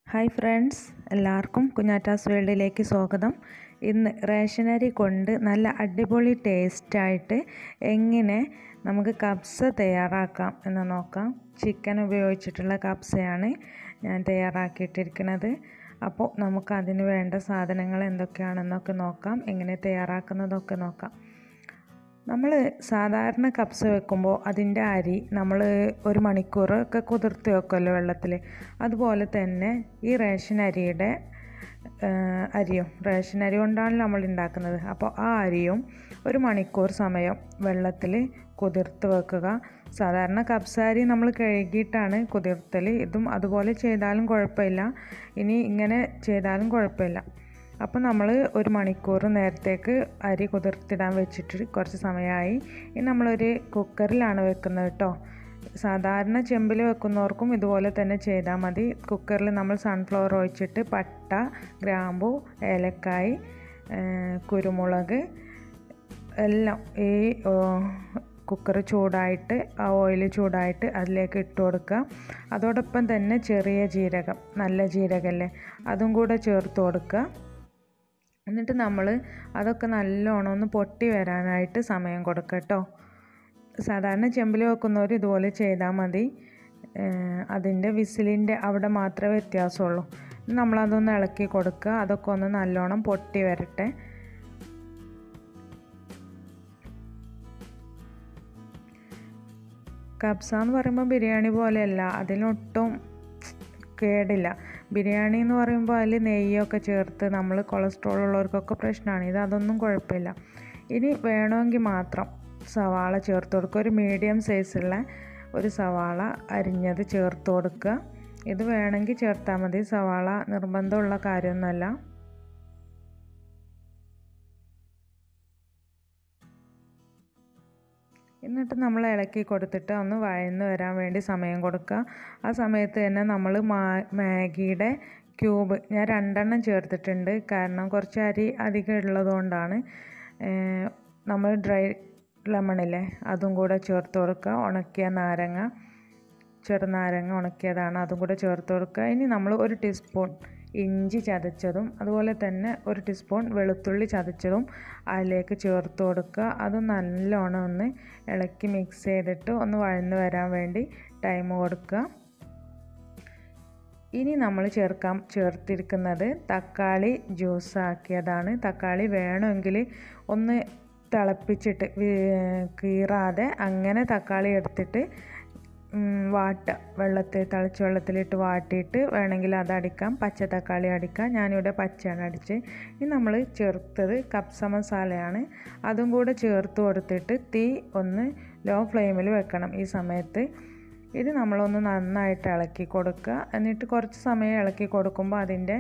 hi friends എല്ലാവർക്കും കുഞ്ഞാറ്റാസ് വേൾഡിലേക്ക് സ്വാഗതം ഇന്ന് റേഷനരി കൊണ്ട് നല്ല അടിപൊളി ടേസ്റ്റായിട്ട് എങ്ങനെ നമുക്ക് കബ്സ തയ്യാറാക്കാം എന്ന് നോക്കാം ചിക്കൻ ഉപയോഗിച്ചിട്ടുള്ള കബ്സയാണ് ഞാൻ തയ്യാറാക്കിയിട്ടിരിക്കുന്നത് അപ്പോൾ നമുക്ക് അതിന് വേണ്ട സാധനങ്ങൾ എന്തൊക്കെയാണെന്നൊക്കെ നോക്കാം എങ്ങനെ തയ്യാറാക്കുന്നതൊക്കെ നോക്കാം നമ്മൾ സാധാരണ കപ്സ വെക്കുമ്പോൾ അതിൻ്റെ അരി നമ്മൾ ഒരു മണിക്കൂർ ഒക്കെ കുതിർത്ത് വെക്കുമല്ലോ വെള്ളത്തിൽ അതുപോലെ തന്നെ ഈ റേഷൻ അരിയുടെ അരിയും റേഷൻ അരി കൊണ്ടാണ് നമ്മൾ ഉണ്ടാക്കുന്നത് അപ്പോൾ ആ അരിയും ഒരു മണിക്കൂർ സമയം വെള്ളത്തിൽ കുതിർത്ത് വെക്കുക സാധാരണ കപ്സ അരി നമ്മൾ കഴുകിയിട്ടാണ് കുതിർത്തൽ ഇതും അതുപോലെ ചെയ്താലും കുഴപ്പമില്ല ഇനി ഇങ്ങനെ ചെയ്താലും കുഴപ്പമില്ല അപ്പോൾ നമ്മൾ ഒരു മണിക്കൂർ നേരത്തേക്ക് അരി കുതിർത്തിടാൻ വെച്ചിട്ട് കുറച്ച് സമയമായി ഇനി നമ്മളൊരു കുക്കറിലാണ് വെക്കുന്നത് കേട്ടോ സാധാരണ ചെമ്പിൽ വെക്കുന്നവർക്കും ഇതുപോലെ തന്നെ ചെയ്താൽ മതി കുക്കറിൽ നമ്മൾ സൺഫ്ലവർ ഒഴിച്ചിട്ട് പട്ട ഗ്രാമ്പു ഏലക്കായ് കുരുമുളക് എല്ലാം ഈ കുക്കർ ചൂടായിട്ട് ആ ഓയിൽ ചൂടായിട്ട് അതിലേക്ക് ഇട്ട് കൊടുക്കുക അതോടൊപ്പം തന്നെ ചെറിയ ജീരകം നല്ല ജീരകമല്ലേ അതും കൂടെ ചേർത്ത് കൊടുക്കുക എന്നിട്ട് നമ്മൾ അതൊക്കെ നല്ലോണം ഒന്ന് പൊട്ടി വരാനായിട്ട് സമയം കൊടുക്കുക കേട്ടോ സാധാരണ ചെമ്പിൽ വെക്കുന്നവർ ഇതുപോലെ ചെയ്താൽ മതി അതിൻ്റെ വിസിലിൻ്റെ അവിടെ മാത്രമേ വ്യത്യാസമുള്ളൂ നമ്മളതൊന്ന് ഇളക്കി കൊടുക്കുക അതൊക്കെ ഒന്ന് നല്ലോണം പൊട്ടി വരട്ടെ കബ്സ എന്ന് പറയുമ്പോൾ ബിരിയാണി പോലെയല്ല അതിനൊട്ടും കേടില്ല ബിരിയാണി എന്ന് പറയുമ്പോൾ അതിൽ നെയ്യൊക്കെ ചേർത്ത് നമ്മൾ കൊളസ്ട്രോൾ ഉള്ളവർക്കൊക്കെ പ്രശ്നമാണ് ഇത് അതൊന്നും കുഴപ്പമില്ല ഇനി വേണമെങ്കിൽ മാത്രം സവാള ചേർത്ത് കൊടുക്കുക ഒരു മീഡിയം സൈസുള്ള ഒരു സവാള അരിഞ്ഞത് ചേർത്ത് കൊടുക്കുക ഇത് വേണമെങ്കിൽ ചേർത്താൽ മതി സവാള നിർബന്ധമുള്ള കാര്യമൊന്നുമല്ല എന്നിട്ട് നമ്മൾ ഇളക്കി കൊടുത്തിട്ട് ഒന്ന് വഴന്ന് വരാൻ വേണ്ടി സമയം കൊടുക്കുക ആ സമയത്ത് തന്നെ നമ്മൾ മാഗിയുടെ ക്യൂബ് ഞാൻ രണ്ടെണ്ണം ചേർത്തിട്ടുണ്ട് കാരണം കുറച്ച് അരി അധികം ഉള്ളതുകൊണ്ടാണ് നമ്മൾ ഡ്രൈ ലെമണില്ലേ അതും കൂടെ ചേർത്ത് കൊടുക്കുക ഉണക്കിയ നാരങ്ങ ചെറുനാരങ്ങ ഉണക്കിയതാണ് അതും കൂടെ ചേർത്ത് കൊടുക്കുക ഇനി നമ്മൾ ഒരു ടീസ്പൂൺ ഇഞ്ചി ചതച്ചതും അതുപോലെ തന്നെ ഒരു ടീസ്പൂൺ വെളുത്തുള്ളി ചതച്ചതും അതിലേക്ക് ചേർത്ത് കൊടുക്കുക അത് നല്ലോണം ഒന്ന് ഇളക്കി മിക്സ് ചെയ്തിട്ട് ഒന്ന് വഴന്ന് വരാൻ വേണ്ടി ടൈം കൊടുക്കുക ഇനി നമ്മൾ ചേർക്കാൻ ചേർത്തിരിക്കുന്നത് തക്കാളി ജ്യൂസ് ആക്കിയതാണ് തക്കാളി വേണമെങ്കിൽ ഒന്ന് തിളപ്പിച്ചിട്ട് കീറാതെ അങ്ങനെ തക്കാളി എടുത്തിട്ട് വാട്ടുക വെള്ളത്തിൽ തിളച്ച വെള്ളത്തിലിട്ട് വാട്ടിയിട്ട് വേണമെങ്കിൽ അത് അടിക്കാം പച്ച തക്കാളി അടിക്കാം ഞാനിവിടെ പച്ചയാണ് അടിച്ച് ഇനി നമ്മൾ ചേർത്തത് കപ്സ മസാലയാണ് അതും കൂടെ ചേർത്ത് കൊടുത്തിട്ട് തീ ഒന്ന് ലോ ഫ്ലെയിമിൽ വെക്കണം ഈ സമയത്ത് ഇത് നമ്മളൊന്ന് നന്നായിട്ട് ഇളക്കി കൊടുക്കുക എന്നിട്ട് കുറച്ച് സമയം ഇളക്കി കൊടുക്കുമ്പോൾ അതിൻ്റെ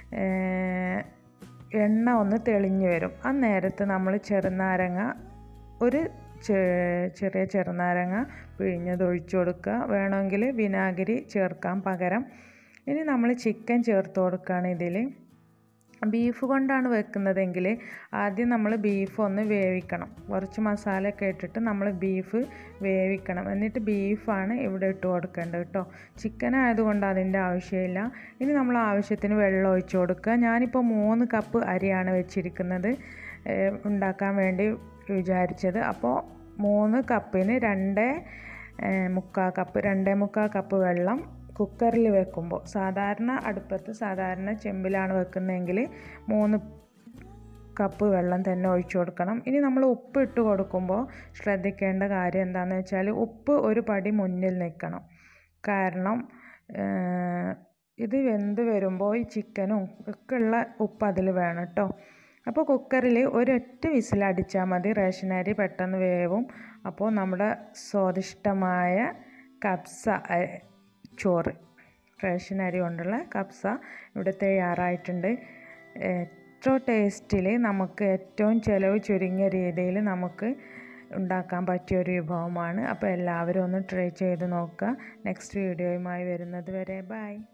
എണ്ണ ഒന്ന് തെളിഞ്ഞു വരും ആ നേരത്ത് നമ്മൾ ചെറുനാരങ്ങ ഒരു ചെറിയ ചെറുനാരങ്ങ പിഴിഞ്ഞത് ഒഴിച്ചു കൊടുക്കുക വേണമെങ്കിൽ വിനാഗിരി ചേർക്കാം പകരം ഇനി നമ്മൾ ചിക്കൻ ചേർത്ത് കൊടുക്കുകയാണ് ഇതിൽ ബീഫ് കൊണ്ടാണ് വെക്കുന്നതെങ്കിൽ ആദ്യം നമ്മൾ ബീഫ് ഒന്ന് വേവിക്കണം കുറച്ച് മസാല ഒക്കെ ഇട്ടിട്ട് നമ്മൾ ബീഫ് വേവിക്കണം എന്നിട്ട് ബീഫാണ് ഇവിടെ ഇട്ട് കൊടുക്കേണ്ടത് കേട്ടോ ചിക്കൻ ആയതുകൊണ്ട് അതിൻ്റെ ആവശ്യമില്ല ഇനി നമ്മൾ ആവശ്യത്തിന് വെള്ളം ഒഴിച്ചു കൊടുക്കുക ഞാനിപ്പോൾ മൂന്ന് കപ്പ് അരിയാണ് വെച്ചിരിക്കുന്നത് ഉണ്ടാക്കാൻ വേണ്ടി വിചാരിച്ചത് അപ്പോൾ മൂന്ന് കപ്പിന് രണ്ട് മുക്കാൽ കപ്പ് രണ്ടേ മുക്കാൽ കപ്പ് വെള്ളം കുക്കറിൽ വെക്കുമ്പോൾ സാധാരണ അടുപ്പത്ത് സാധാരണ ചെമ്പിലാണ് വെക്കുന്നതെങ്കിൽ മൂന്ന് കപ്പ് വെള്ളം തന്നെ ഒഴിച്ചു കൊടുക്കണം ഇനി നമ്മൾ ഉപ്പ് ഇട്ട് കൊടുക്കുമ്പോൾ ശ്രദ്ധിക്കേണ്ട കാര്യം എന്താണെന്ന് വെച്ചാൽ ഉപ്പ് ഒരു പടി മുന്നിൽ നിൽക്കണം കാരണം ഇത് വെന്ത് വരുമ്പോൾ ഈ ചിക്കനും ഒക്കെ ഉള്ള ഉപ്പ് അതിൽ വേണം കേട്ടോ അപ്പോൾ കുക്കറിൽ ഒരൊറ്റ വിസിലടിച്ചാൽ മതി റേഷനരി പെട്ടെന്ന് വേവും അപ്പോൾ നമ്മുടെ സ്വാദിഷ്ടമായ കപ്സ ചോറ് റേഷൻ അരി കൊണ്ടുള്ള കപ്സ ഇവിടെ തയ്യാറായിട്ടുണ്ട് ഏറ്റവും ടേസ്റ്റിൽ നമുക്ക് ഏറ്റവും ചിലവ് ചുരുങ്ങിയ രീതിയിൽ നമുക്ക് ഉണ്ടാക്കാൻ പറ്റിയ ഒരു വിഭവമാണ് അപ്പോൾ എല്ലാവരും ഒന്ന് ട്രൈ ചെയ്ത് നോക്കുക നെക്സ്റ്റ് വീഡിയോയുമായി വരുന്നത് വരെ ബൈ